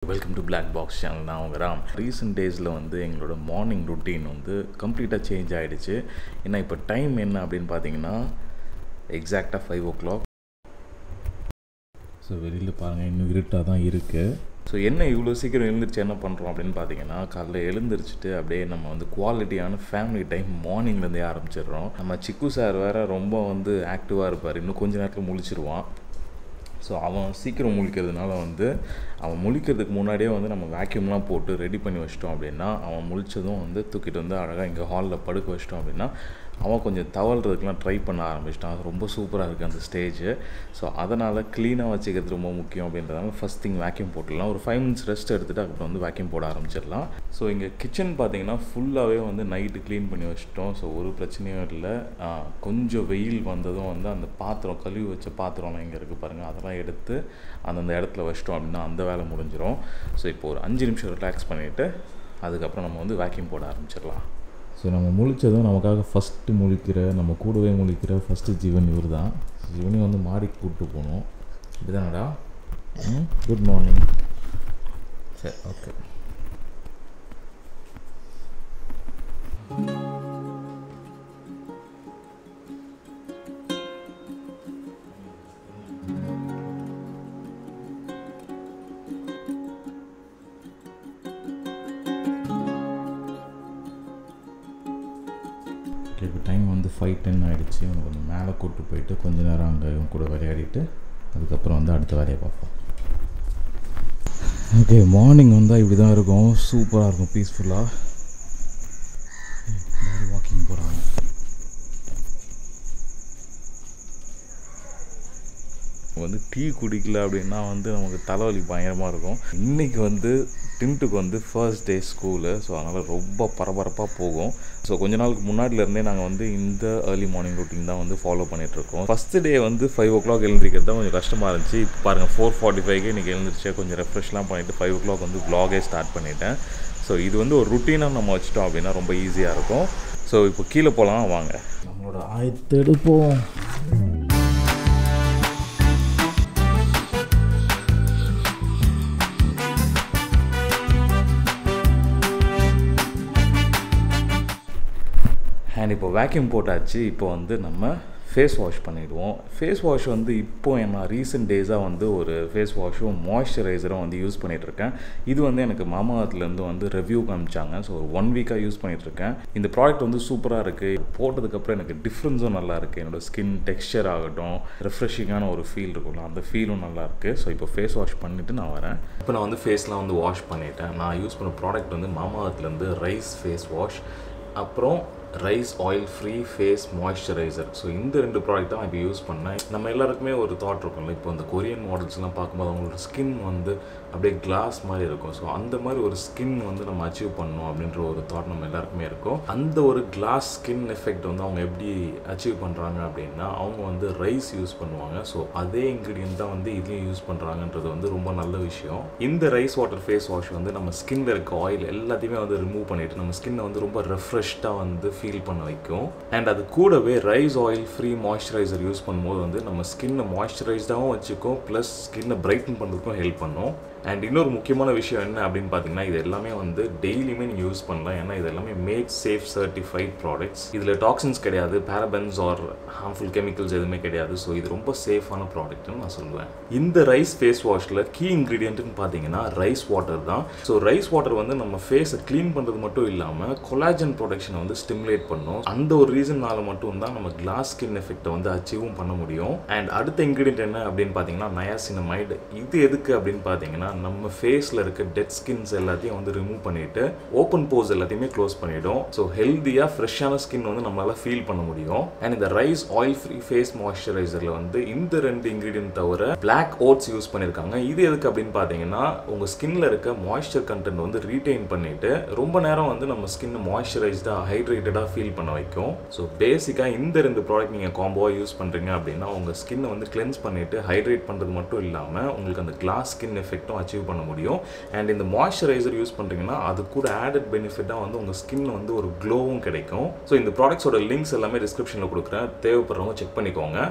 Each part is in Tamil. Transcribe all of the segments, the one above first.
Welcome to black box channel நான் உங்கள் ராம் ரீசெண்ட் டேஸில் வந்து எங்களோட மார்னிங் ருட்டீன் வந்து கம்ப்ளீட்டாக சேஞ்ச் ஆகிடுச்சு ஏன்னா இப்போ டைம் என்ன அப்படின்னு பார்த்தீங்கன்னா எக்ஸாக்டாக ஃபைவ் ஓ கிளாக் ஸோ வெளியில் பாருங்கள் இன்னும் இருட்டாக தான் இருக்குது ஸோ என்ன இவ்வளோ சீக்கிரம் எழுந்திரிச்சு என்ன பண்ணுறோம் அப்படின்னு பார்த்தீங்கன்னா காலைல எழுந்திரிச்சிட்டு அப்படியே நம்ம வந்து குவாலிட்டியான ஃபேமிலி டைம் மார்னிங்லேருந்தே ஆரம்பிச்சிடுறோம் நம்ம சிக்கு சார் வேறு ரொம்ப வந்து ஆக்டிவாக இருப்பார் இன்னும் கொஞ்ச நேரத்தில் முழிச்சிருவான் ஸோ அவன் சீக்கிரம் முழிக்கிறதுனால வந்து அவன் முழிக்கிறதுக்கு முன்னாடியே வந்து நம்ம வேக்யூம்லாம் போட்டு ரெடி பண்ணி வச்சிட்டோம் அப்படின்னா அவன் முழிச்சதும் வந்து தூக்கிட்டு வந்து அழகாக இங்கே ஹாலில் படுக்க வச்சிட்டோம் அப்படின்னா அவன் கொஞ்சம் தவழ்கிறதுக்கெலாம் ட்ரை பண்ண ஆரம்பிச்சிட்டான் ரொம்ப சூப்பராக இருக்குது அந்த ஸ்டேஜு ஸோ அதனால் க்ளீனாக வச்சுக்கிறது ரொம்ப முக்கியம் அப்படின்றதால ஃபஸ்ட் திங் வேக்யூம் போட்டுடலாம் ஒரு ஃபைவ் மினிட்ஸ் ரெஸ்ட் எடுத்துகிட்டு அப்புறம் வந்து வேக்யூம் போட ஆரம்பிச்சிடலாம் ஸோ இங்கே கிச்சன் பார்த்தீங்கன்னா ஃபுல்லாகவே வந்து நைட்டு க்ளீன் பண்ணி வச்சிட்டோம் ஸோ ஒரு பிரச்சனையும் இல்லை கொஞ்சம் வெயில் வந்ததும் வந்து அந்த பாத்திரம் கழுவி வச்ச பாத்திரம்லாம் இங்கே இருக்குது பாருங்கள் அதெல்லாம் எடுத்து அந்தந்த இடத்துல வச்சிட்டோம் அப்படின்னா அந்த வேலை முடிஞ்சிடும் ஸோ இப்போ ஒரு அஞ்சு நிமிஷம் ரிலாக்ஸ் பண்ணிவிட்டு அதுக்கப்புறம் நம்ம வந்து வேக்யூம் போட ஆரம்பிச்சிடலாம் ஸோ நம்ம முழிச்சதும் நமக்காக ஃபஸ்ட்டு முழிக்கிற நம்ம கூடவே முழிக்கிற ஃபஸ்ட்டு ஜீவன் இவர் தான் ஜீவனி வந்து மாடிக்கு கூப்பிட்டு போகணும் இப்படிதானடா ம் குட் மார்னிங் சரி ஓகே ஓகே இப்போ டைம் வந்து ஃபைவ் டென் ஆகிடுச்சு உனக்கு கொஞ்சம் மேலே கூப்பிட்டு போயிட்டு கொஞ்ச நேரம் அங்கே இவங்க கூட விளையாடிட்டு அதுக்கப்புறம் வந்து அடுத்த வேலையை பார்ப்போம் ஓகே மார்னிங் வந்தால் இப்படி தான் இருக்கும் சூப்பராக இருக்கும் பீஸ்ஃபுல்லாக வாக்கிங் போகிறாங்க வந்து டீ குடிக்கல அப்படின்னா வந்து நமக்கு தலைவலி பயங்கரமாக இருக்கும் இன்றைக்கி வந்து டின்ட்டுக்கு வந்து ஃபர்ஸ்ட் டே ஸ்கூலு ஸோ அதனால் ரொம்ப பரபரப்பாக போகும் ஸோ கொஞ்ச நாளுக்கு முன்னாடிலேருந்தே நாங்கள் வந்து இந்த ஏர்லி மார்னிங் ரொட்டீன் தான் வந்து ஃபாலோ பண்ணிகிட்ருக்கோம் ஃபஸ்ட்டு டே வந்து ஃபைவ் ஓ கிளாக் எழுந்திரிக்கிறது தான் கொஞ்சம் கஷ்டமாக இருந்துச்சு இப்போ பாருங்கள் ஃபோர் ஃபார்ட்டி ஃபைவ்க்கு இன்றைக்கி எழுந்திரிச்சு கொஞ்சம் ரெஃப்ரெஷ்லாம் பண்ணிவிட்டு ஃபைவ் ஓ கிளாக் வந்து வ்ளாகே ஸ்டார்ட் பண்ணிட்டேன் ஸோ இது வந்து ஒரு ருட்டீனாக நம்ம வச்சிட்டோம் அப்படின்னா ரொம்ப ஈஸியாக இருக்கும் ஸோ இப்போ கீழே போகலாம் வாங்க நம்மளோட ஆயத்தெடுப்போம் அண்ட் இப்போ வேக்யூம் போட்டாச்சு இப்போ வந்து நம்ம ஃபேஸ் வாஷ் பண்ணிவிடுவோம் ஃபேஸ் வாஷ் வந்து இப்போ என்ன ரீசெண்ட் டேஸாக வந்து ஒரு ஃபேஸ் வாஷும் மாய்ஸ்சரைசரும் வந்து யூஸ் பண்ணிகிட்ருக்கேன் இது வந்து எனக்கு மாமாவத்துலேருந்து வந்து ரிவ்யூ காமிச்சாங்க ஸோ ஒரு ஒன் வீக்காக யூஸ் பண்ணிகிட்ருக்கேன் இந்த ப்ராடக்ட் வந்து சூப்பராக இருக்குது போட்டதுக்கப்புறம் எனக்கு டிஃப்ரென்ஸும் நல்லா இருக்குது என்னோடய ஸ்கின் டெக்ஸ்சர் ஆகட்டும் ரெஃப்ரெஷிங்கான ஒரு ஃபீல் இருக்கும்ல அந்த ஃபீலும் நல்லா இருக்குது ஸோ இப்போ ஃபேஸ் வாஷ் பண்ணிவிட்டு நான் வரேன் இப்போ நான் வந்து ஃபேஸ்லாம் வந்து வாஷ் பண்ணிட்டேன் நான் யூஸ் பண்ண ப்ராடக்ட் வந்து மாமாவத்துலேருந்து ரைஸ் ஃபேஸ் வாஷ் அப்புறம் rice oil free face moisturiser so இந்த ரெண்டு ப்ராடக்ட் தான் இப்போ யூஸ் பண்ணேன் நம்ம எல்லாருக்குமே ஒரு தாட் இருக்கும்ல இப்போ இந்த கொரியன் மாடல்ஸ்லாம் பார்க்கும்போது அவங்களோட ஸ்கின் வந்து அப்படியே கிளாஸ் மாதிரி இருக்கும் ஸோ அந்த மாதிரி ஒரு ஸ்கின் வந்து நம்ம அச்சீவ் பண்ணணும் அப்படின்ற ஒரு தாட் நம்ம எல்லாருக்குமே இருக்கும் அந்த ஒரு கிளாஸ் ஸ்கின் எஃபெக்ட் வந்து அவங்க எப்படி அச்சீவ் பண்ணுறாங்க அப்படின்னா அவங்க வந்து ரைஸ் யூஸ் பண்ணுவாங்க ஸோ அதே இன்க்ரீடியன்ட் தான் வந்து இதையும் யூஸ் பண்ணுறாங்கன்றது வந்து ரொம்ப நல்ல விஷயம் இந்த ரைஸ் வாட்டர் ஃபேஸ் வாஷ் வந்து நம்ம ஸ்கின்ல இருக்க ஆயில் எல்லாத்தையுமே வந்து ரிமூவ் பண்ணிட்டு நம்ம ஸ்கின்னை வந்து ரொம்ப ரெஃப்ரெஷ்டாக வந்து ஃபீல் பண்ண வைக்கும் அண்ட் அது கூடவே rice oil free moisturiser use பண்ணும்போது வந்து நம்ம ஸ்கின்னை மாய்ஸ்சரைஸ்டாகவும் வச்சுக்கும் ப்ளஸ் ஸ்கின்னை பிரைட்டன் பண்ணுறதுக்கும் ஹெல்ப் பண்ணும் அண்ட் இன்னொரு முக்கியமான விஷயம் என்ன அப்படின்னு பார்த்தீங்கன்னா இது எல்லாமே வந்து டெய்லியுமே நீங்கள் யூஸ் பண்ணலாம் ஏன்னா இது எல்லாமே மேட் சேஃப் சர்டிஃபைட் ப்ராடக்ட்ஸ் இதில் டாக்ஸின்ஸ் கிடையாது பேரபென்ஸ் ஆர் ஹார்ம்ஃபுல் கெமிக்கல்ஸ் எதுவுமே கிடையாது ஸோ இது ரொம்ப சேஃபான ப்ராடக்ட்னு நான் சொல்லுவேன் இந்த ரைஸ் ஃபேஸ் வாஷில் கீ இன்க்ரீடியன்ட்னு பார்த்தீங்கன்னா ரைஸ் வாட்டர் தான் ஸோ ரைஸ் வாட்டர் வந்து நம்ம ஃபேஸை க்ளீன் பண்ணுறது மட்டும் இல்லாமல் கொலாஜன் ப்ரொடக்ஷனை வந்து ஸ்டிமுலேட் பண்ணும் அந்த ஒரு ரீசன்னால மட்டும் தான் நம்ம கிளாஸ் ஸ்கின் எஃபெக்ட்டை வந்து அச்சீவும் பண்ண முடியும் அண்ட் அடுத்த இன்க்ரீடியன்ட் என்ன அப்படின்னு பார்த்தீங்கன்னா நயாசினமைடு இது எதுக்கு அப்படின்னு பார்த்தீங்கன்னா நம்ம ஃபேஸில் இருக்க டெட் ஸ்கின்ஸ் எல்லாத்தையும் வந்து ரிமூவ் பண்ணிட்டு ஓப்பன் போஸ் எல்லாத்தையுமே க்ளோஸ் பண்ணிடும் ஸோ ஹெல்த்தியாக ஃப்ரெஷ்ஷான ஸ்கின் வந்து நம்மளால ஃபீல் பண்ண முடியும் அண்ட் இந்த ரைஸ் ஆயில் ஃப்ரீ ஃபேஸ் மாய்ஸ்சரைசரில் வந்து இந்த ரெண்டு இன்க்ரீடியன்ட் தவிர பிளாக் ஓட்ஸ் யூஸ் பண்ணியிருக்காங்க இது எதுக்கு அப்படின்னு பார்த்தீங்கன்னா உங்கள் ஸ்கின்ல இருக்க மாய்ஸ்சர் கண்டென்ட் வந்து ரீட்டைன் பண்ணிட்டு ரொம்ப நேரம் வந்து நம்ம ஸ்கின் மாய்ஸ்சரைஸ்டாக ஹைட்ரேட்டடாக ஃபீல் பண்ண வைக்கும் ஸோ பேசிக்காக இந்த ரெண்டு ப்ராடக்ட் நீங்கள் காம்போவாக யூஸ் பண்ணுறீங்க அப்படின்னா உங்கள் ஸ்கின்னை வந்து கிளென்ஸ் பண்ணிட்டு ஹைட்ரேட் பண்ணுறது மட்டும் இல்லாமல் உங்களுக்கு அந்த கிளாஸ் ஸ்கின் எஃபெக்ட்டும் அச்சீவ் பண்ண முடியும் அண்ட் இந்த மாய்ஸ்சரைசர் யூஸ் பண்ணுறீங்கன்னா அது கூட ஆடட் பெனிஃபிட்டாக வந்து உங்கள் ஸ்கின் வந்து ஒரு க்ளோவும் கிடைக்கும் ஸோ இந்த ப்ராடக்ட்ஸோட லிங்க்ஸ் எல்லாமே டிஸ்கிரிப்ஷனில் கொடுக்குறேன் தேவைப்படுறவங்க செக் பண்ணிக்கோங்க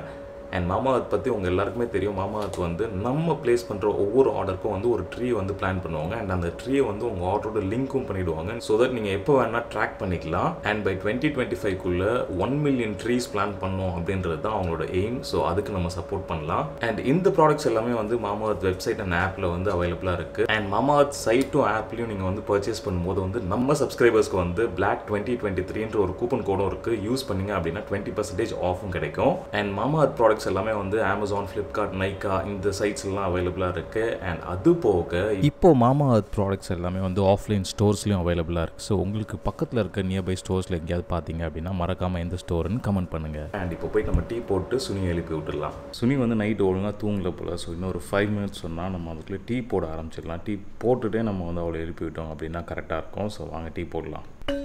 அண்ட் மாமா அர்த் பற்றி உங்கள் எல்லாருக்குமே தெரியும் மாமா அர்த் வந்து நம்ம ப்ளேஸ் பண்ணுற ஒவ்வொரு ஆர்டருக்கும் வந்து ஒரு ட்ரீ வந்து பிளான் பண்ணுவாங்க அண்ட் அந்த ட்ரீயை வந்து உங்கள் ஆர்டரோட லிங்க்கும் பண்ணிடுவாங்க ஸோ தட் நீங்கள் எப்போ வேணால் ட்ராக் பண்ணிக்கலாம் அண்ட் பை டுவெண்ட்டி டுவெண்ட்டி ஃபைவ்க்குள்ளே ஒன் மில்லியன் ட்ரீஸ் பிளான் பண்ணோம் அப்படின்றது தான் அவங்களோட எய்ம் ஸோ அதுக்கு நம்ம சப்போர்ட் பண்ணலாம் அண்ட் இந்த ப்ராடக்ட்ஸ் எல்லாமே வந்து மாமா அர்த் வெப்சைட் அண்ட் ஆப்பில் வந்து அவைலபிளாக இருக்குது அண்ட் மாமா அர்த் சைட்டும் ஆப்லையும் நீங்கள் வந்து பர்ச்சேஸ் பண்ணும்போது வந்து நம்ம சப்ஸ்கிரைபர்ஸ்க்கு வந்து பிளாக் டுவெண்ட்டி டுவெண்ட்டி த்ரீன்ற ஒரு கூப்பன் கோடும் இருக்குது யூஸ் பண்ணீங்க அப்படின்னா டுவெண்ட்டி பர்சன்டேஜ் ஆஃபும் கிடைக்கும் அண்ட் மாமா அர்த் ப்ராடக்ட்ஸ் எல்லாமே வந்து அமேசான் ஃப்ளிப்கார்ட் நைக்கா இந்த சைட்ஸ் எல்லாம் அவைலபிளாக இருக்குது அண்ட் அது போக இப்போ மாமா அர்த் ப்ராடக்ட்ஸ் எல்லாமே வந்து ஆஃப்லைன் ஸ்டோர்ஸ்லையும் அவைலபிளாக இருக்குது ஸோ உங்களுக்கு பக்கத்தில் இருக்க நியர்பை ஸ்டோர்ஸில் எங்கேயாவது பார்த்தீங்க அப்படின்னா மறக்காமல் எந்த ஸ்டோர்னு கமெண்ட் பண்ணுங்கள் அண்ட் இப்போ போய் நம்ம டீ போட்டு சுனி எழுப்பி விட்டுடலாம் சுனி வந்து நைட்டு ஒழுங்காக தூங்கல போல் ஸோ இன்னும் ஒரு ஃபைவ் மினிட்ஸ் சொன்னால் நம்ம அதுக்குள்ளே டீ போட ஆரம்பிச்சிடலாம் டீ போட்டுட்டே நம்ம வந்து அவளை எழுப்பி விட்டோம் அப்படின்னா கரெக்டாக இருக்கும் ஸோ வாங்க டீ போடலாம்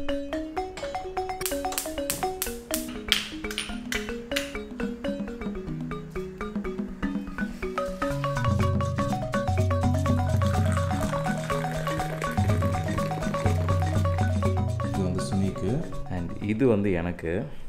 இது வந்து சுனிக்கு அண்ட் இது வந்து எனக்கு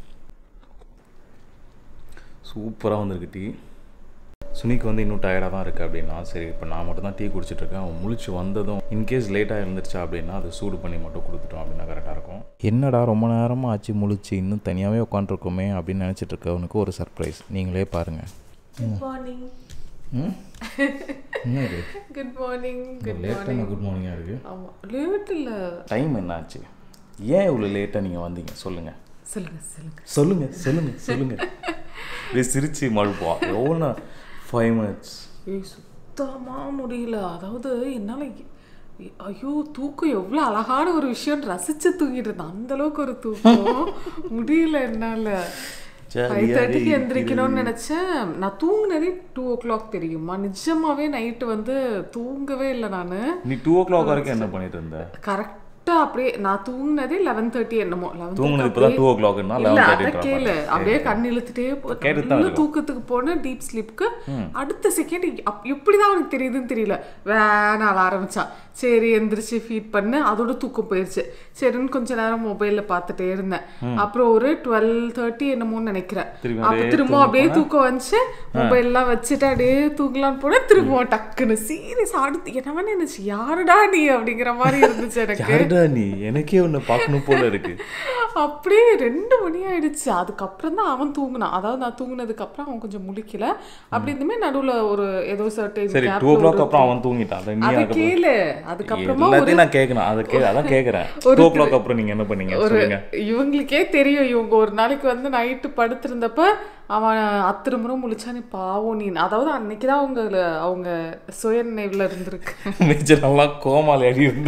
சூப்பராக வந்திருக்கு டீ சுனிக்கு வந்து இன்னும் டயர்டாக தான் இருக்குது அப்படின்னா சரி இப்போ நான் மட்டும் தான் டீ குடிச்சிட்ருக்கேன் அவன் முழிச்சு வந்ததும் இன்கேஸ் லேட்டாக இருந்துருச்சா அப்படின்னா அதை சூடு பண்ணி மட்டும் கொடுத்துட்டோம் அப்படின்னா கரெக்டாக இருக்கும் என்னடா ரொம்ப நேரமாக ஆச்சு முழிச்சு இன்னும் தனியாகவே உட்காந்துருக்கோமே அப்படின்னு நினச்சிட்டு இருக்கவனுக்கு ஒரு சர்ப்ரைஸ் நீங்களே பாருங்கள் குட் மார்னிங் ம் என்ன இது குட் மார்னிங் குட் லேட்டாக குட் மார்னிங்காக இருக்குது ஆமா லேட் இல்ல டைம் என்ன ஆச்சு ஏன் இவ்வளோ லேட்டாக நீங்கள் வந்தீங்க சொல்லுங்கள் சொல்லுங்க சொல்லுங்க சொல்லுங்கள் சொல்லுங்கள் சொல்லுங்கள் அப்படியே சிரிச்சு மழுப்போம் எவ்வளோ ஃபைவ் மினிட்ஸ் ஏய் சுத்தமா முடியல அதாவது என்னால இ- ஐயோ தூக்கம் எவ்வளோ அழகான ஒரு விஷயம் ரசிச்சு தூங்கிட்டு இருந்தேன் அந்த அளவுக்கு ஒரு தூக்கம் முடியல என்னால ஃபைவ் தேர்ட்டிக்கு எந்திரிக்கணும்னு நினைச்சேன் நான் தூங்குனதே டூ ஓ கிளாக் தெரியுமா நிஜமாவே நைட்டு வந்து தூங்கவே இல்லை நான் நீ டூ ஓ கிளாக் வரைக்கும் என்ன பண்ணிட்டு இருந்த கரெக்டா அப்படியே நான் தூங்குனதே லெவன் தேர்ட்டி என்னமோ லெவன் தூங்குனது இப்போ தான் டூ ஓ கிளாக்னா இல்ல லெவன் அத தேர்ட்டி கேளு அப்படியே கண் இழுத்துட்டே போ- கேட்டுட்டு தான் நல்ல தூக்கத்துக்கு போன டீப் ஸ்லீப்க்கு அடுத்த செகண்ட் எப்படிதான் அவனுக்கு தெரியுதுன்னு தெரியல வேணாம் அழ ஆரம்பிச்சான் சரி எந்திரிச்சு ஃபீட் பண்ணு அதோட தூக்கம் போயிருச்சு சரின்னு கொஞ்ச நேரம் மொபைல்ல பார்த்துட்டே இருந்தேன் அப்புறம் ஒரு டுவெல் தேர்ட்டி என்னமோன்னு நினைக்கிறேன் திரும்பி அப்ப திரும்ப அப்படியே தூக்கம் வந்துச்சு மொபைல் எல்லாம் வச்சுட்டு அப்படியே தூங்கலாம்னு போனா திரும்ப டக்குன்னு சீரியஸ் அடுத்து என்ன நினைச்சு யாருடா நீ அப்படிங்கிற மாதிரி இருந்துச்சு எனக்கு யாருடா நீ எனக்கே உன்னை பார்க்கணும் போல இருக்கு அப்படியே ரெண்டு மணி ஆயிடுச்சு அதுக்கப்புறம் தான் அவன் தூங்குனான் அதாவது நான் தூங்குனதுக்கு அப்புறம் அவன் கொஞ்சம் முழிக்கல அப்படி இருந்துமே நடுவுல ஒரு ஏதோ சர்டைன் சரி டூ ஓ கிளாக் அப்புறம் அவன் தூங்கிட்டான் அதை நீ அத அதுக்கப்புறம் கேளு அதுக்கப்புறமா எல்லாத்தையும் நான் கேட்கணும் அதை கே அதான் கேட்குறேன் டூ ஓ கிளாக் அப்புறம் நீங்கள் என்ன பண்ணீங்க சொல்லுங்க இவங்களுக்கே தெரியும் இவங்க ஒரு நாளைக்கு வந்து நைட்டு படுத்திருந்தப்ப அவன் அத்தனை முறை முழிச்சானே பாவம் நீ அதாவது அன்னைக்கு தான் அவங்க அவங்க சுய நினைவுல இருந்திருக்கு நிஜம் நல்லா கோமாளி அடி இருந்த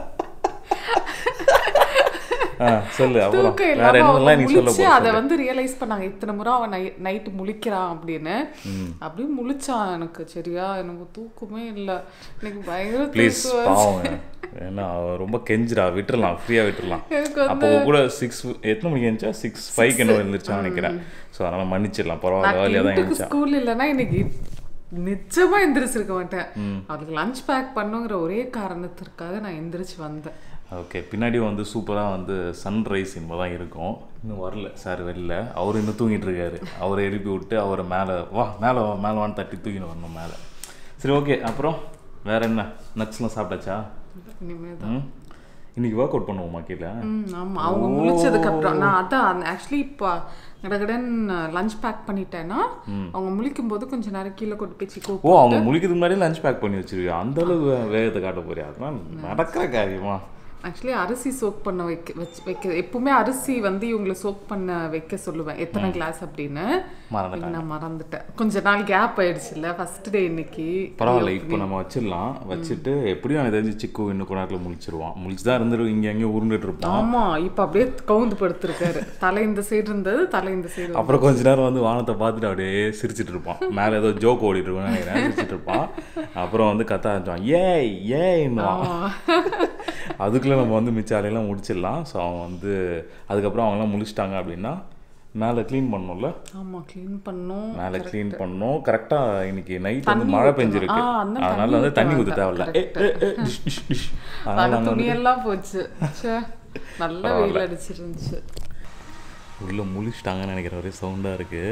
ஆ சொல்லு அப்புறம் தூக்கம் வேற இல்லாம அவங்க என்னெல்லாம் நீ சொல்ல முழிச்சு போற அதை வந்து ரியலைஸ் பண்ணாங்க இத்தனை முறை அவன் நை நைட்டு முழிக்கிறான் அப்படின்னு அப்படியே முழிச்சான் எனக்கு சரியா எனக்கு தூக்கமே இல்லை எனக்கு பயங்கர ப்ளீஸ் தூக்கம் பாவம் ஏன்னா அவ ரொம்ப கெஞ்சிரா விட்டுறலாம் ஃப்ரீயாக விட்டுறலாம் எனக்கு அப்போ கூட சிக்ஸ் எத்தனை மணிக்கு இருந்துச்சா சிக்ஸ் ஃபைவ்க்கு என்ன இருந்துச்சான்னு நினைக்கிறேன் ஸோ அதனால் மன்னிச்சிடலாம் பரவாயில்ல வேலையாக தான் டென்த்துக்கு இருந்துச்சா ஸ்கூல் இல்லைன்னா இன்னைக்கு நிச்சயமா எந்திரிச்சிருக்க மாட்டேன் அவளுக்கு லஞ்ச் பேக் பண்ணுங்கிற ஒரே காரணத்திற்காக நான் எந்திரிச்சு வந்தேன் ஓகே பின்னாடி வந்து சூப்பராக வந்து சன்ரைஸ் இனிமே தான் இருக்கும் இன்னும் வரல சார் வெளில அவர் இன்னும் தூங்கிட்டு இருக்காரு அவரை எழுப்பி விட்டு அவரை மேலே வா மேலே வா மேலே வான்னு தட்டி தூக்கின்னு வரணும் மேலே சரி ஓகே அப்புறம் வேற என்ன நட்ஸ்லாம் சாப்பிட்டாச்சா இனிமே ம் இன்னைக்கு ஒர்க் அவுட் பண்ணுவோமா கீழே ம் ஆமா அவங்க முழிச்சதுக்கு அப்புறம் நான் அதான் ஆக்சுவலி இப்போ கடகடன் லஞ்ச் பேக் பண்ணிட்டேன்னா அவங்க முழிக்கும் போது கொஞ்ச நேரம் கீழே கொண்டு போய் சிக்கோ ஓ அவங்க முழிக்கிறதுக்கு முன்னாடி லஞ்ச் பேக் பண்ணி வச்சிருவியா அந்த அளவு வே- வேகத்தை காட்ட போறியா அதெல்லாம் நடக்கிற காரியமா ஆக்சுவலி அரிசி சோக் பண்ண வைக்க வச்சு வைக்க எப்பவுமே அரிசி வந்து இவங்களை சோக் பண்ண வைக்க சொல்லுவேன் எத்தனை கிளாஸ் அப்படின்னு மறந்துட்டேன் இன்னைக்கு நான் மறந்துட்டேன் கொஞ்ச நாள் கேப் ஆயிடுச்சுல்ல ஃபர்ஸ்ட் டே இன்னைக்கு பரவாயில்ல இப்போ நம்ம வச்சிடலாம் வச்சுட்டு எப்படியும் எனக்கு தெரிஞ்சு சிக்கு இன்னும் கொஞ்ச நேரத்தில் முழிச்சிருவான் முழிச்சு தான் இருந்துட்டு இங்கே அங்கேயும் உருண்டுட்டு இருப்பான் ஆமா இப்ப அப்படியே கவுந்து படுத்திருக்காரு தலை இந்த சைடு இருந்தது தலை இந்த சைடு அப்புறம் கொஞ்ச நேரம் வந்து வானத்தை பார்த்துட்டு அப்படியே சிரிச்சிட்டு இருப்பான் மேலே ஏதோ ஜோக் ஓடிட்டு இருப்பான்னு நினைக்கிறேன் சிரிச்சிட்டு இருப்பான் அப்புறம் வந்து கத்த ஆரம்பிச்சான் ஏய் ஏய்ன்னுவான் அதுக்குள்ளே நம்ம வந்து மிச்ச வேலையெல்லாம் முடிச்சிடலாம் ஸோ அவன் வந்து அதுக்கப்புறம் அவங்கெல்லாம் முடிச்சிட்டாங்க அப்படின்னா மேலே க்ளீன் பண்ணணும்ல ஆமா க்ளீன் பண்ணோம் மேலே க்ளீன் பண்ணணும் கரெக்டாக இன்னைக்கு நைட் வந்து தண்ணி மழை ஊத்தணும். பெஞ்சிருக்கு ஆ, அதனால அதனால தண்ணி வந்து தண்ணி ஊற்ற ஊத்த தேவையில்ல ஏ, ஏ, ஏ, டிஷ், டிஷ், டிஷ். அதனால அது நாங்க வந்து துணியெல்லாம் போச்சு ச்சே, நல்ல வெயில் அடிச்சிருந்துச்சு உள்ளே முழிச்சிட்டாங்கன்னு நினைக்கிற ஒரே சவுண்டாக இருக்குது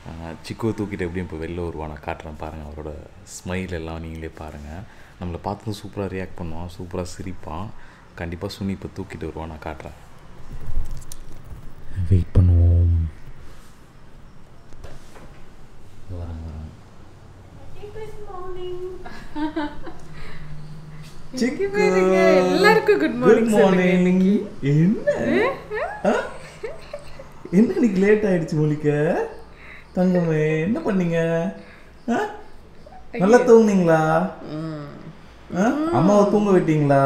சிக்குவை தூக்கிட்டு எப்படியும் இப்போ வெளில வருவா நான் காட்டுறேன் பாருங்கள் அவரோட ஸ்மைல் எல்லாம் நீங்களே பாருங்கள் நம்மளை பார்த்து சூப்பராக ரியாக்ட் பண்ணுவான் சூப்பராக சிரிப்பான் கண்டிப்பாக சுனி இப்போ தூக்கிட்டு வருவான் நான் காட்டுறேன் வெயிட் பண்ணுவோம் வரேன் வரேன் இங்க பாருங்க, எல்லாருக்கும் குட் மார்னிங் சொல்லுங்க இன்னைக்கு என்ன ஆ? என்ன இன்னைக்கு லேட் ஆயிடுச்சு மொழிக்க தங்கமே என்ன பண்ணீங்க ஆ? நல்லா தூங்குனீங்களா ஆ? அம்மாவை தூங்க விட்டீங்களா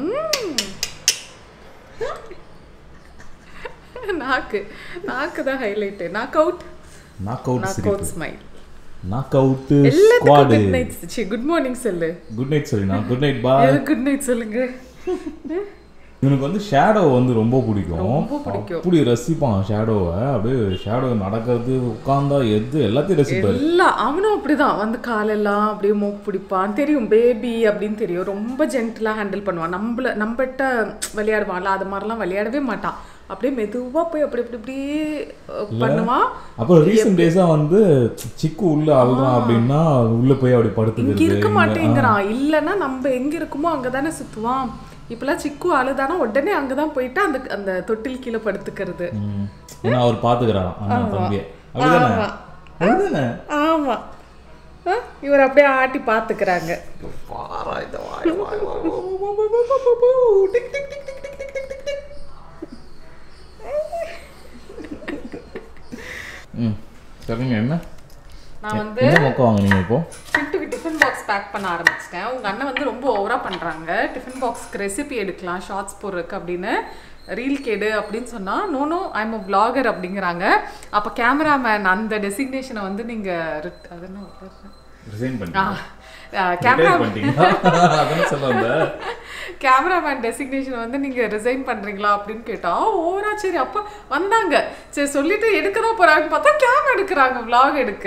நாக்கு நாக்கு தான் highlight knock out knock out knock out smile knock out எல்லாத்துக்கும் குட் நைட் சி குட் மார்னிங் சொல்லு குட் நைட் சரிண்ணா குட் நைட் பாய் எது குட் நைட் சொல்லுங்க இவனுக்கு வந்து ஷேடோ வந்து ரொம்ப பிடிக்கும் ரொம்ப பிடிக்கும். அப்படி ரசிப்பான் ஷேடோவை அப்படியே ஷேடோ நடக்கிறது உட்காந்தா எது எல்லாத்தையும் ரசிப்பாரு எல்லாம் அவனும் அப்படிதான் வந்து காலெல்லாம் அப்படியே மூக்கு பிடிப்பான் தெரியும் பேபி அப்படின்னு தெரியும் ரொம்ப ஜென்டிலாக ஹேண்டில் பண்ணுவான் நம்மள நம்மகிட்ட விளையாடுவான்ல அது மாதிரிலாம் விளையாடவே மாட்டான் அப்படியே மெதுவா போய் அப்படி அப்படி இப்படியே அஹ், பண்ணுவான் அப்புறம் ரீசெண்ட் டேஸா வந்து சிக்கு உள்ள அழுதான் அப்படின்னா உள்ள போய் அப்படி இங்க படுத்துக்கிறது இருக்க இங்க- மாட்டேங்கிறான் இல்லைன்னா நம்ம எங்க இருக்குமோ அங்கதானே சுத்துவான் இப்பெல்லாம் சிக்கு அழுதானா உடனே அங்கதான் போயிட்டு அந்த அந்த தொட்டில் கீழே படுத்துக்கிறது ம். ஏன்னா அவர் பாத்துக்கிறாராம் அண்ணன் தம்பியை அப்படிதானே ஆமா. அப்படிதானே ஆமா ஆ, இவர் அப்படியே ஆட்டி பாத்துக்கிறாங்க ம் சரிங்க என்ன நான் வந்து என்ன மொக்கம் வாங்குனீங்க இப்போ சிட்டுக்கு டிஃபன் பாக்ஸ் பேக் பண்ண ஆரம்பிச்சிட்டேன் உங்க அண்ணன் வந்து ரொம்ப ஓவரா பண்றாங்க டிஃபன் பாக்ஸ்க்கு ரெசிபி எடுக்கலாம் ஷார்ட்ஸ் போடுறதுக்கு அப்படின்னு ரீல் கேடு அப்படின்னு சொன்னா no no I'm a vlogger அப்படிங்கிறாங்க அப்ப கேமராமேன் அந்த டெசிக்னேஷனை வந்து நீங்க rit- அது என்ன ரிசைன் பண்ணி கேமரா பண்ணிட்டீங்களா அதானே சொல்ல வந்தேன் கேமராமேன் டெசிக்னேஷன் வந்து நீங்க ரிசைன் பண்றீங்களா அப்படின்னு கேட்டா ஓரா சரி அப்ப வந்தாங்க சரி சொல்லிட்டு எடுக்க தான் போறாங்கன்னு பார்த்தா கேம் எடுக்கிறாங்க vlog எடுக்க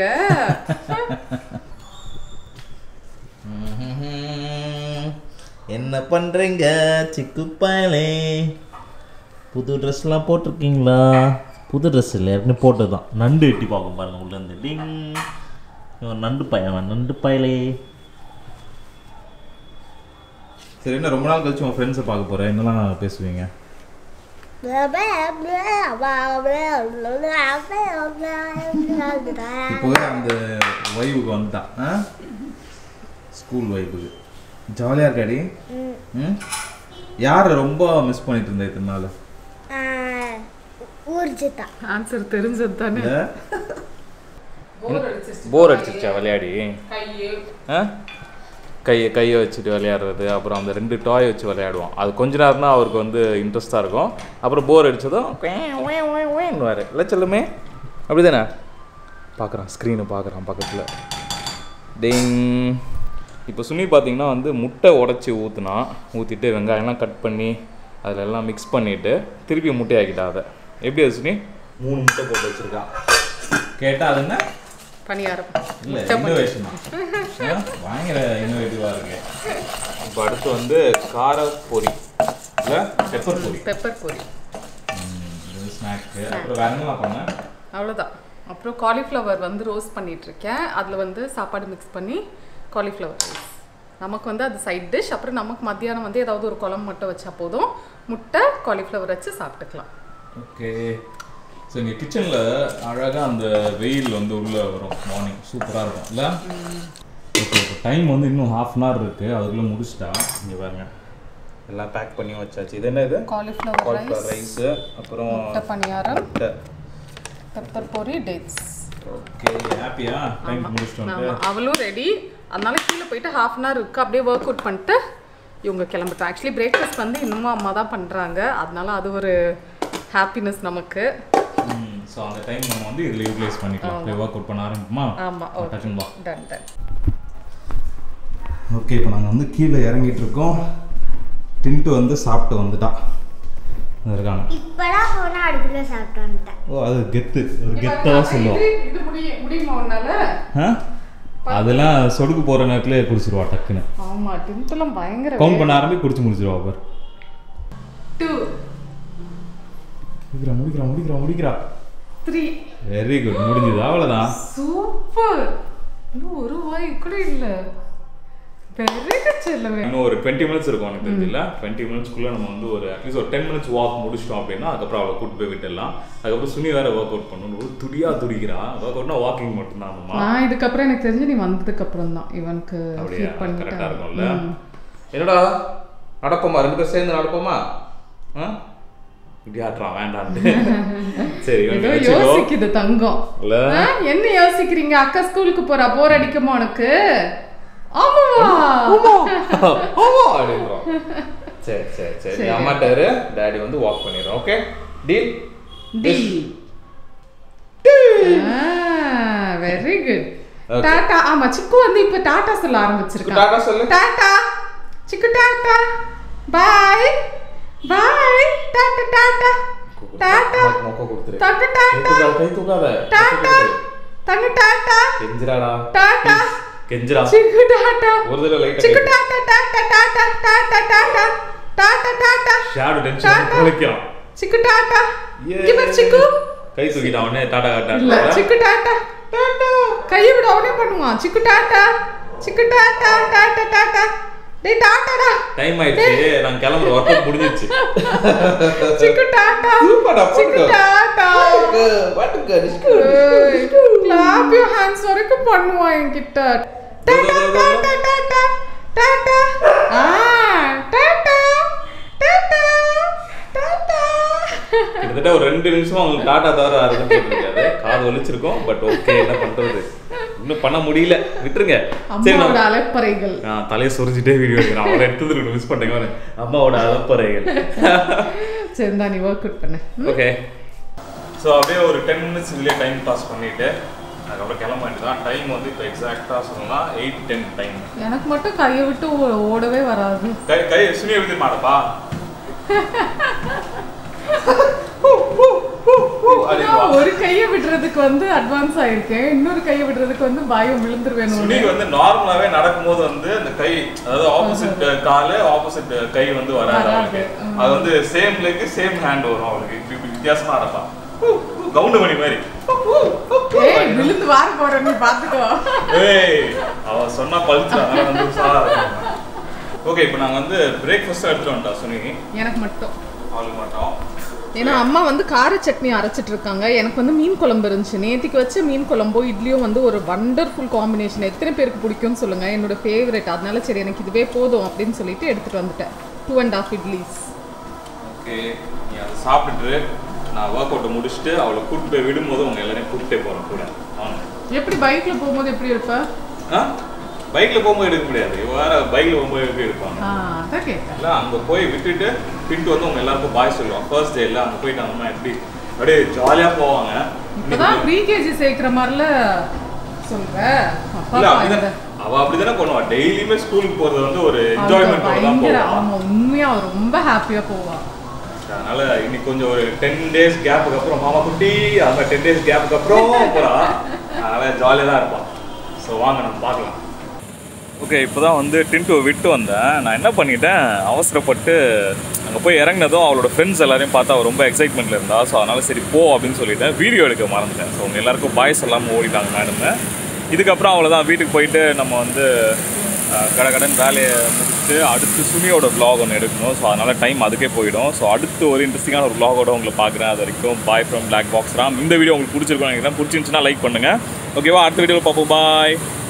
என்ன பண்ணுறீங்க சிக்கு பயலே புது ட்ரெஸ்லாம் போட்டிருக்கீங்களா புது ட்ரெஸ் இல்லை ஏற்கனவே போட்டது தான் நண்டு எட்டி பார்க்கும் பாருங்க உள்ளேருந்து டிங் இவன் நண்டு பையன் நண்டு பயலே சரி என்ன ரொம்ப நாள் கழிச்சு உன் ஃப்ரெண்ட்ஸை பார்க்க போகிறேன் என்னலாம் பேசுவீங்க இப்போவே அந்த வைவுக்கு வந்துட்டான் ஆ ஸ்கூல் வைவுக்கு ஜாலியாக இருக்காடி ம் யாரை ரொம்ப மிஸ் பண்ணிட்டு இருந்த இத்தனை நாள் ஊர்ஜிதா ஆன்சர் தெரிஞ்சது தானே போர் அடிச்சிருச்சு போர் அடிச்சிருச்சா விளையாடி கையே ஆ கையை கையை வச்சுட்டு விளையாடுறது அப்புறம் அந்த ரெண்டு டாய் வச்சு விளையாடுவோம் அது கொஞ்ச நேரம் தான் அவருக்கு வந்து இன்ட்ரெஸ்ட்டாக இருக்கும் அப்புறம் போர் அடிச்சதும் வேணுவார் இல்லை செல்லுமே அப்படி தானே பார்க்குறான் ஸ்க்ரீனை பார்க்குறான் பக்கத்தில் டிங் இப்போ சுனி பார்த்தீங்கன்னா வந்து முட்டை உடச்சி ஊற்றுனா ஊற்றிட்டு வெங்காயம்லாம் கட் பண்ணி அதில் எல்லாம் மிக்ஸ் பண்ணிவிட்டு திருப்பி முட்டை ஆக்கிட்டா அதை எப்படி அது சுனி மூணு முட்டை போட்டு வச்சுருக்கான் கேட்டால் அது என்ன பணியாரம் இல்லை இன்னோவேஷன் பயங்கர இன்னோவேட்டிவாக இருக்கு இப்போ அடுத்து வந்து கார பொரி இல்லை பெப்பர் பொரி பெப்பர் பொரி ஸ்நாக்கு அப்புறம் வேற என்னலாம் பண்ணேன் அவ்வளோதான் அப்புறம் காலிஃப்ளவர் வந்து ரோஸ்ட் பண்ணிட்டு இருக்கேன் அதில் வந்து சாப்பாடு மிக்ஸ் பண்ணி காலிஃப்ளவர் ரைஸ் நமக்கு வந்து அது சைட் டிஷ் அப்புறம் நமக்கு மத்தியானம் வந்து ஏதாவது ஒரு குழம்பு மட்டும் வச்சா போதும் முட்டை காலிஃப்ளவர் வச்சு சாப்பிட்டுக்கலாம் ஓகே ஸோ இங்கே கிச்சனில் அழகாக அந்த வெயில் வந்து உள்ளே வரும் மார்னிங் சூப்பராக இருக்கும் இல்லை ஓகே இப்போ டைம் வந்து இன்னும் ஹாஃப் அன் ஹவர் இருக்குது அதுக்குள்ளே முடிச்சிட்டா இங்கே பாருங்க எல்லாம் பேக் பண்ணி வச்சாச்சு இது என்ன இது காலிஃப்ளவர் காலிஃப்ளவர் ரைஸ் ரைஸு அப்புறம் முட்டை பணியாரம் முட்டை பெப்பர் பொரி டேட்ஸ் ஓகே ஹாப்பியா டைம் முடிச்சிட்டு வந்துட்டு ஆமாம் அவளும் ரெடி அதனால கீழே போயிட்டு ஹாஃப் அன் ஹவர் இருக்கு அப்படியே ஒர்க் அவுட் பண்ணிட்டு இவங்க கிளம்பிட்டோம் ஆக்சுவலி பிரேக்ஃபாஸ்ட் வந்து இன்னமும் அம்மா தான் பண்ணுறாங்க அதனால அது ஒரு ஹாப்பினஸ் நமக்கு ஸோ அந்த டைம் நம்ம வந்து இதில் யூட்டிலைஸ் பண்ணிக்கலாம் போய் ஒர்க் அவுட் பண்ண ஆரம்பிக்குமா ஆமாம் ஓகே டக்குன்னு வா டன் டன் ஓகே இப்போ நாங்கள் வந்து கீழே இறங்கிட்டு இருக்கோம் டின்ட்டு வந்து சாப்பிட்டு வந்துட்டா இங்க இருக்காங்க இப்பதான் போனா அடுப்புல சாப்பிட்டு வந்துட்டேன் ஓ அது கெத்து ஒரு கெத்தாக சொல்லுவோம் இது முடியும் முடியுமா உன்னால ஆ அதெல்லாம் சொடுக்கு போகிற நேரத்துல குடிச்சிருவா டக்குன்னு ஆமா டிம்பிளும் பயங்கர கவுண்ட் பண்ண ஆரம்பி குடிச்சு முடிச்சிருவா அவர் டூ முடிக்கிறா முடிக்கிறா முடிக்கிறா முடிக்கிறா த்ரீ வெரி குட் முடிஞ்சது அவ்வளோதான் சூப்பர் இன்னும் ஒரு வாய் கூட இல்ல வெரி குட் செல்லவே இன்னும் ஒரு டுவெண்ட்டி மினிட்ஸ் இருக்கும் எனக்கு தெரியல டுவெண்ட்டி மினிட்ஸ்க்குள்ள நம்ம வந்து ஒரு அட்லீஸ்ட் ஒரு டென் மினிட்ஸ் வாக் முடிச்சிட்டோம் அப்படின்னா அதுக்கப்புறம் அவளை கூட்டு போய் விட்டுடலாம் அதுக்கப்புறம் சுனி வேற ஒர்க் அவுட் பண்ணணும் ஒரு துடியா துடிக்கிறா ஒர்க் அவுட்னா வாக்கிங் மட்டும்தான் அம்மா நான் இதுக்கப்புறம் எனக்கு தெரிஞ்சு நீ வந்ததுக்கு அப்புறம் தான் இவனுக்கு அப்படியா ஃபீட் கரெக்டாக பண்ணிட்டேன் இருக்கும்ல என்னடா நடப்போமா ரெண்டு பேரும் சேர்ந்து நடப்போமா ஆ இப்படி ஆட்டுறான் வேண்டான்ட்டு சரி ஏதோ இவனுக்கு வச்சுக்கோ யோசிக்குது தங்கம் இல்ல ஆ, என்ன யோசிக்கிறீங்க அக்கா ஸ்கூலுக்கு போறா போர் அடிக்குமா உனக்கு ஆமாவா ஆமா அப்படின்றோம் சரி சரி சரி நீ அம்மாட்ட இரு டாடி வந்து வாக் பண்ணிடுறோம் ஓகே டீல் டி வெரி குட் டாடா ஆமா சிக்கு வந்து இப்ப டாடா சொல்ல ஆரம்பிச்சிருக்கா டாடா சொல்லு டாடா சிக்கு டாடா பாய் பாய் டாடா டாடா டாடா மொக்க கொடுத்துரு தங்க கை டாடா தூக்காத, கை தூக்காத டாடா தங்க டாடா கெஞ்சிராடா டாடா கெஞ்சிரா சிக்கு டாடா ஒரு தடவை லைட்டா Chikku tata tata tata tata tata tata tata ஷேடு டென்ஷன் குலைக்கிறான் Chikku tata Yeah. Give it சிக்கு கை தூக்கிட்டான் உடனே டாடா இல்ல காட்டா சிக்கு டாடா டாடா கையை விட அவனே பண்ணுவான் சிக்கு டாடா சிக்கு டாடா டாடா டாடா டேய் டாடாடா டைம் ஆயிடுச்சு நான் கிளம்புற ஒர்க் அவுட் முடிஞ்சிருச்சு சிக்கு டாடா சூப்பர்டா சிக்கு டாடா கிளாப் யூ ஹேண்ட்ஸ் வரைக்கும் பண்ணுவான் என்கிட்ட டாடா டாடா டாடா டாடா ஆ டாடா டாடா டாடா கிட்டத்தட்ட ஒரு ரெண்டு நிமிஷமா உங்களுக்கு டாடா தவிர யாருக்கும் கேட்டிருக்காது காது வலிச்சிருக்கோம் பட் ஓகே என்ன பண்றது இன்னும் பண்ண முடியல விட்டுருங்க சரி அம்மாவோட நான் அலைப்பறைகள் நான் தலையை சொரிஞ்சிட்டே வீடியோ எடுக்கிறேன் அவளை எடுத்தது மிஸ் பண்ணிட்டேங்க பாரு. அம்மாவோட அலப்பறைகள் சரி இந்தா நீ ஒர்க் அவுட் பண்ணு ஓகே ஸோ அப்படியே ஒரு டென் மினிட்ஸ் இதுலேயே டைம் பாஸ் பண்ணிட்டு அதுக்கப்புறம் கிளம்ப வேண்டியதான் டைம் வந்து இப்போ எக்ஸாக்டாக சொல்லணும்னா எயிட் டென் டைம் எனக்கு மட்டும் கையை விட்டு ஓ- ஓடவே வராது கை கை சுனி எழுதி மாட்டப்பா நான் ஒரு கையை விடுறதுக்கு வந்து அட்வான்ஸ் ஆயிருக்கேன் இன்னொரு கையை விடுறதுக்கு வந்து பயம் விழுந்துருவேணும் சுனிக்கு வந்து நார்மலாவே நடக்கும்போது வந்து அந்த கை அதாவது ஆப்போசிட் காலு ஆப்போசிட் கை வந்து வராது வராது. அவளுக்கு அது வந்து சேம் லெக் சேம் ஹேண்ட் வரும் அவளுக்கு இப்படி இப்படி வித்தியாசமா நடப்பா கவுண்டு மணி மாதிரி ஏய் விழுந்து வார போற நீ பாத்துக்கோ ஏய் அவ சொன்னா பழிச்சு அதனால வந்து உஷாரா ஓகே இப்போ நாங்க வந்து பிரேக்ஃபாஸ்ட் எடுத்துட்டு வந்துட்டோம் சுனி எனக்கு மட்டும் அவளுக்கு மட்டும் ஏன்னா அம்மா வந்து கார சட்னி அரைச்சிட்டு இருக்காங்க எனக்கு வந்து மீன் குழம்பு இருந்துச்சு நேத்திக்கு வச்ச மீன் குழம்போ இட்லியும் வந்து ஒரு வண்டர்ஃபுல் காம்பினேஷன் எத்தனை பேருக்கு பிடிக்கும்னு சொல்லுங்க என்னோட ஃபேவரட் அதனால சரி எனக்கு இதுவே போதும் அப்படின்னு சொல்லிட்டு எடுத்துட்டு வந்துட்டேன் two and half idlis okay நீ அதை சாப்பிட்டுட்டு நான் ஒர்க் அவுட்டை முடிச்சுட்டு அவளை கூட்டிட்டு போய் விடும்போது உங்க எல்லாரையும் கூட்டிட்டே போறேன் கூட வாங்க எப்படி பைக்ல போகும்போது எப்படி இருப்ப ஆ பைக்ல போகும்போது எடுக்க முடியாது இவ வேற பைக்ல போகும்போது எப்படி எடுப்பாங்க ஆ அதான் கேட்டேன் இல்லை அங்கே போய் விட்டுட்டு பின்ட்டு வந்து உங்க எல்லாருக்கும் பாய் சொல்லுவோம் ஃபர்ஸ்ட் டேல அங்கே போயிட்டு அம்மா எப்படி அப்படியே ஜாலியாக போவாங்க இப்பதான் ப்ரீ கேஜி சேர்க்கிற மாதிரில சொல்ற அப்பா இல்ல அப்பா அப்படிதானே இந்த- அவ அப்படிதானே பண்ணுவா டெய்லியுமே ஸ்கூலுக்கு போறது வந்து ஒரு அவங்க என்ஜாய்மெண்ட் தான் பயங்கர போவா ஆமா உண்மையா அவ ரொம்ப ஹாப்பியா போவா அதனால இன்னைக்கு கொஞ்சம் ஒரு டென் டேஸ் கேப்புக்கு அப்புறம் மாமா குட்டி அவங்க டென் டேஸ் கேப்புக்கு அப்புறம் போறா அதனால ஜாலியாக தான் இருப்பான் ஸோ வாங்க நம்ம பார்க்கலாம் ஓகே இப்போ தான் வந்து டின்ட்டு விட்டு வந்தேன் நான் என்ன பண்ணிட்டேன் அவசரப்பட்டு அங்கே போய் இறங்கினதும் அவளோட ஃப்ரெண்ட்ஸ் எல்லாரையும் பார்த்து அவள் ரொம்ப எக்ஸைட்மெண்ட்டில் இருந்தா ஸோ அதனால சரி போ அப்படின்னு சொல்லிட்டேன் வீடியோ எடுக்க மறந்துட்டேன் ஸோ அவங்க எல்லாருக்கும் பாய்ஸ் எல்லாம் ஓடிட்டாங்க மேடம் இதுக்கப்புறம் அவ்வளோதான் வீட்டுக்கு போயிட்டு நம்ம வந்து அஹ், கடகடன் வேலையை முடிச்சுட்டு அடுத்து சுனியோட vlog ஒன்று எடுக்கணும் ஸோ அதனால் டைம் அதுக்கே போயிடும் ஸோ அடுத்து ஒரு இன்ட்ரெஸ்டிங்கான ஒரு vlog-ஓட உங்களை பார்க்குறேன் அது வரைக்கும் bye from black box Ram இந்த வீடியோ உங்களுக்கு பிடிச்சிருக்கும் நினைக்கிறேன் பிடிச்சிருந்துச்சுன்னா லைக் பண்ணுங்கள் ஓகேவா அடுத்த வீடியோவில் பார்ப்போம் பாய்